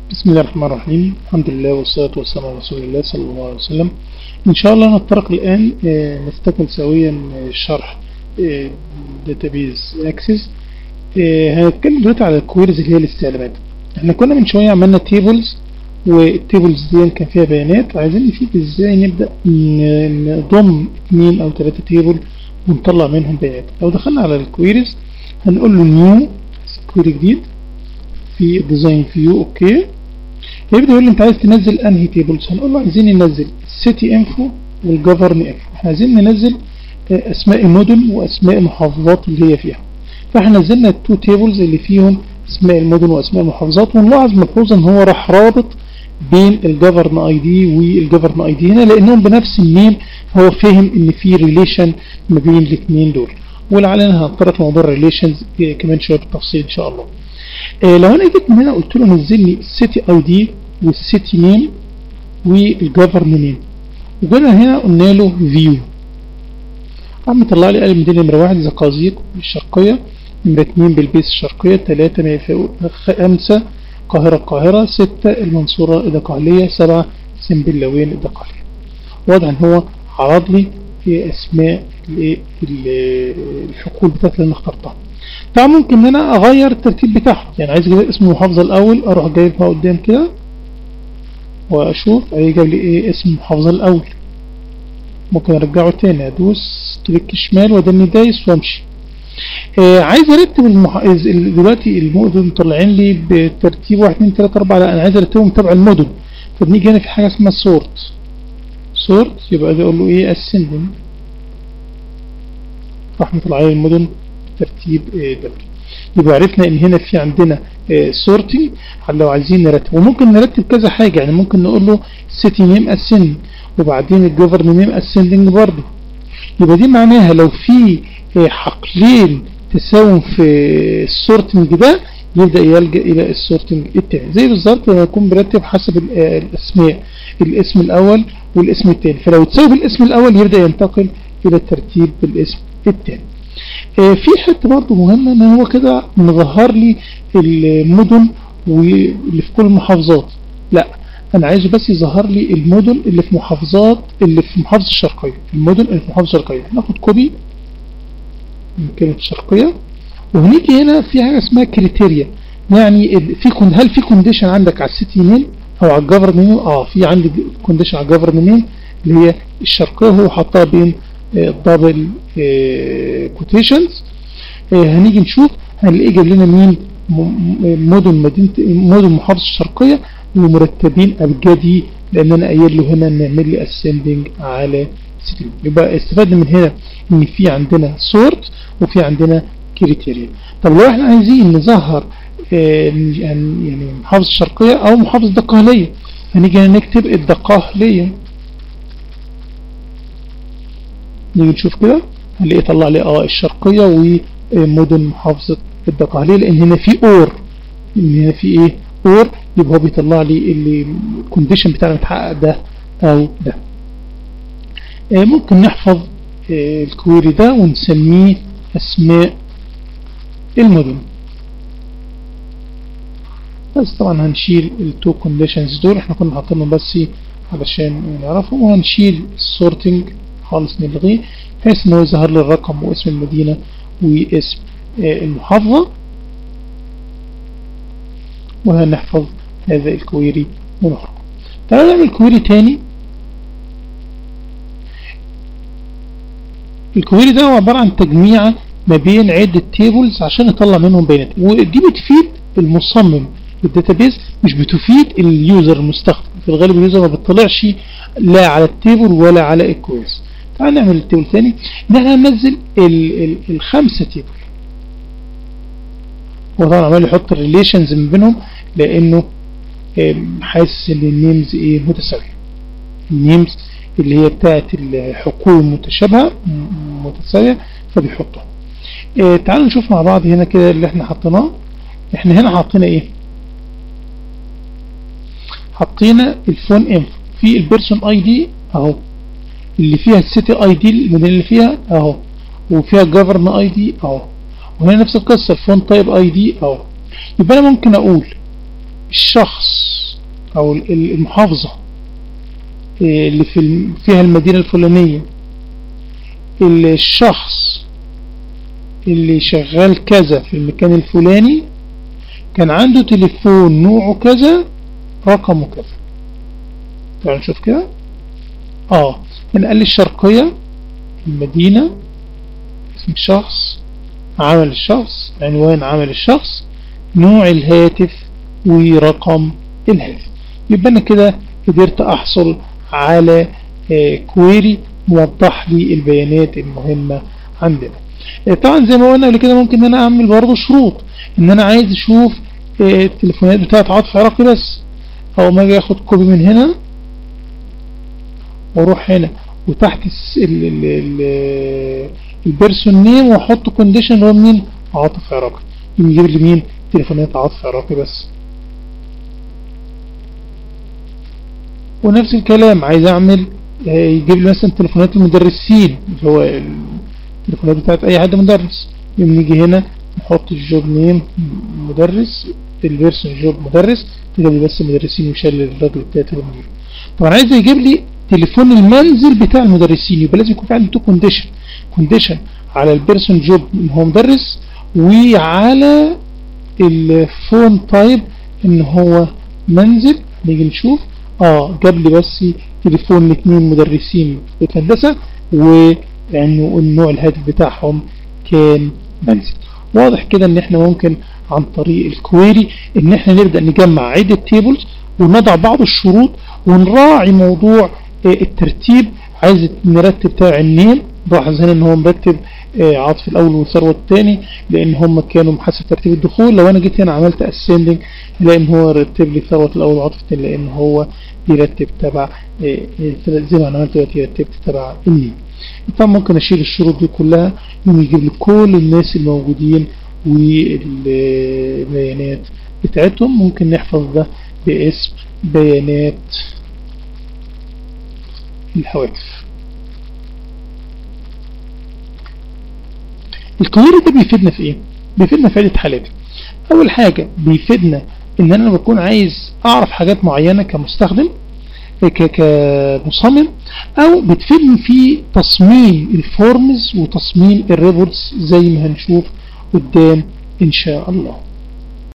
بسم الله الرحمن الرحيم الحمد لله والصلاة والسلام على رسول الله صلى الله عليه وسلم إن شاء الله نتطرق الآن آه، نستكمل سويا آه، شرح داتابيز اكسس هنتكلم دلوقتي على الكويريز اللي هي الاستعلامات احنا كنا من شوية عملنا تيبلز والتيبلز دي كان فيها بيانات عايزين نشوف ازاي نبدأ ن- نضم اثنين او ثلاثة تيبل ونطلع منهم بيانات لو دخلنا على الكويريز هنقول له نيو كويري جديد في ديزاين فيو اوكي يبدا يقول لي انت عايز تنزل انهي تيبلز هنقول له عايزين ننزل سيتي انفو والجفرن انفو احنا عايزين ننزل آه، اسماء المدن واسماء المحافظات اللي هي فيها فاحنا نزلنا التو تيبلز اللي فيهم اسماء المدن واسماء المحافظات ونلاحظ ملحوظه ان هو راح رابط بين الجفرن اي دي والجفرن اي دي هنا لانهم بنفس الميم هو فهم ان في ريليشن ما بين الاثنين دول ولعلنا هنتطرق لموضوع الريليشنز كمان شويه بالتفصيل ان شاء الله آه، لو انا جيت من هنا قلت له نزل لي السيتي اي دي والسيتي نيم والجفرن نيم وجينا هنا قلنا له فيو عم طلع لي قال مدينة نمرة واحد زقازيق الشرقية نمرة اتنين بالبيس الشرقية تلاتة ميفاء خمسة القاهرة القاهرة ستة المنصورة الدقهلية سبعة سنبلاوين الدقهلية واضح ان هو عرض لي في اسماء ال- ال- الحقول بتاعت اللي انا اخترتها طبعا ممكن ان انا اغير الترتيب بتاعهم يعني عايز اجيب اسم المحافظة الاول اروح جايبها قدام كده واشوف هيجيب لي ايه اسم المحافظة الاول ممكن ارجعه تاني ادوس كليك شمال وادني دايس وامشي آه عايز ارتب المح... ال- دلوقتي المدن طالعين لي بترتيب 1 2 3 4 لا انا عايز ارتبهم تبع المدن فبنيجي هنا في حاجه اسمها سورت سورت يبقى ده اقول له ايه اسندنج راح مطلع لي المدن ترتيب آه دوري يبقى عرفنا ان هنا في عندنا سورتنج لو عايزين نرتب وممكن نرتب كذا حاجه يعني ممكن نقول له سيتي نيم اسندنج وبعدين الجفرن نيم اسندنج برضه يبقى دي معناها لو في آه، حقلين تساوم في السورتنج ده يبدأ يلجأ إلى السورتنج التاني زي بالظبط لما يكون برتب حسب ال- آه، الأسماء الاسم الأول والاسم التاني فلو تساوي بالاسم الأول يبدأ ينتقل إلى الترتيب بالاسم التاني آه، في حته برضه مهمه ان هو كده مظهر لي المدن واللي في كل المحافظات لا انا عايزه بس يظهر لي المدن اللي في محافظات اللي في محافظه الشرقيه المدن اللي في محافظه الشرقيه ناخد كوبي من كلمه الشرقيه وهنيجي هنا في حاجه اسمها كريتيريا يعني ال- في كون هل في كونديشن عندك على السيتي نيم او على الجفرن نيم اه في عندي كونديشن على الجفرن نيم اللي هي الشرقيه هو حطها بين دبل كوتيشنز هنيجي نشوف هنلاقيه جاب لنا مين م- م- مدن مدينه مدن محافظه الشرقيه ومرتبين ابجدي لان انا قايل له هنا نعمل لي اسندنج على سيتي يبقى استفدنا من هنا ان في عندنا سورت وفي عندنا كريتيريا طب لو احنا عايزين نظهر آه، يعني يعني محافظه الشرقيه او محافظه الدقهليه هنيجي هنا نكتب الدقهليه نيجي نشوف كده هنلاقيه طلع لي اه الشرقيه ومدن محافظه الدقهليه لان هنا في اور ان هنا في ايه اور يبقى هو بيطلع لي اللي الكونديشن بتاعنا متحقق ده او ده آه ممكن نحفظ آه الكويري ده ونسميه اسماء المدن بس طبعا هنشيل التو كونديشنز دول احنا كنا حاطينهم بس علشان نعرفهم وهنشيل السورتنج خالص نلغيه بحيث ان هو يظهر لي الرقم واسم المدينة واسم آه، المحافظة وهنحفظ هذا الكويري ونخرج تعالوا نعمل كويري تاني الكويري ده هو عبارة عن تجميعة ما بين عدة تيبلز عشان نطلع منهم بيانات ودي بتفيد المصمم الداتابيز مش بتفيد اليوزر المستخدم في الغالب اليوزر ما بيطلعش لا على التيبل ولا على الكويز تعال نعمل التيبل تاني ان احنا هننزل ال ال الخمسة تيبل هو طبعا عمال يحط الريليشنز من بينهم لانه آم، حاسس ان النيمز ايه متساوية النيمز اللي هي بتاعت الحقول المتشابهة م- متساوية فبيحطها آه تعالوا نشوف مع بعض هنا كده اللي احنا حطيناه احنا هنا حطينا ايه حطينا الفون انفو في البيرسون اي دي اهو اللي فيها السيتي اي دي المدينه اللي فيها اهو وفيها الجفرن اي دي اهو وهنا نفس القصه الفون تايب اي دي اهو يبقى انا ممكن اقول الشخص او المحافظة اللي في فيها المدينة الفلانية الشخص اللي شغال كذا في المكان الفلاني كان عنده تليفون نوعه كذا رقمه كذا تعالوا نشوف كده اه من قال لي الشرقية المدينة اسم الشخص عمل الشخص عنوان عمل الشخص نوع الهاتف ورقم الهاتف يبقى انا كده قدرت احصل على كويري موضح لي البيانات المهمة عندنا طبعا زي ما قلنا قبل كده ممكن ان انا اعمل برضه شروط ان انا عايز اشوف التليفونات بتاعت عاطف عراقي بس او ما اجي اخد كوبي من هنا واروح هنا وتحت البيرسون نيم واحط كونديشن اللي هو مين عاطف عراقي يجيب لي مين تليفونات عاطف عراقي بس ونفس الكلام عايز اعمل يجيب لي مثلا تليفونات المدرسين اللي هو التليفونات بتاعت اي حد مدرس يوم نيجي هنا نحط الجوب نيم مدرس البيرسون جوب مدرس تجيب لي بس مدرسين وشال الراجل بتاع المدير طبعا عايز يجيب لي تليفون المنزل بتاع المدرسين يبقى لازم يكون في عندي تو كونديشن كونديشن على البيرسون جوب ان هو مدرس وعلى الفون تايب ان هو منزل نيجي نشوف اه جاب لي بس تليفون لاثنين مدرسين في الهندسه وانه النوع الهاتف بتاعهم كان منزل واضح كده ان احنا ممكن عن طريق الكويري ان احنا نبدأ نجمع عدة تيبلز ونضع بعض الشروط ونراعي موضوع الترتيب عايز نرتب بتاع النيم لاحظ هنا ان هو مرتب عاطف الاول والثروه الثاني لان هم كانوا حسب ترتيب الدخول لو انا جيت هنا عملت اسندنج الاقي ان هو رتب لي ثروه الاول وعاطف الثاني لان هو بيرتب تبع زي ما انا عملت دلوقتي رتبت تبع النيم طبعا ممكن اشيل الشروط دي كلها يوم يجيب لي كل الناس الموجودين والبيانات بتاعتهم ممكن نحفظ ده باسم بيانات الهواتف الكويري ده بيفيدنا في ايه بيفيدنا في عدة حالات اول حاجة بيفيدنا ان انا بكون عايز اعرف حاجات معينة كمستخدم كمصمم او بتفيدني في تصميم الفورمز وتصميم الريبورتس زي ما هنشوف قدام ان شاء الله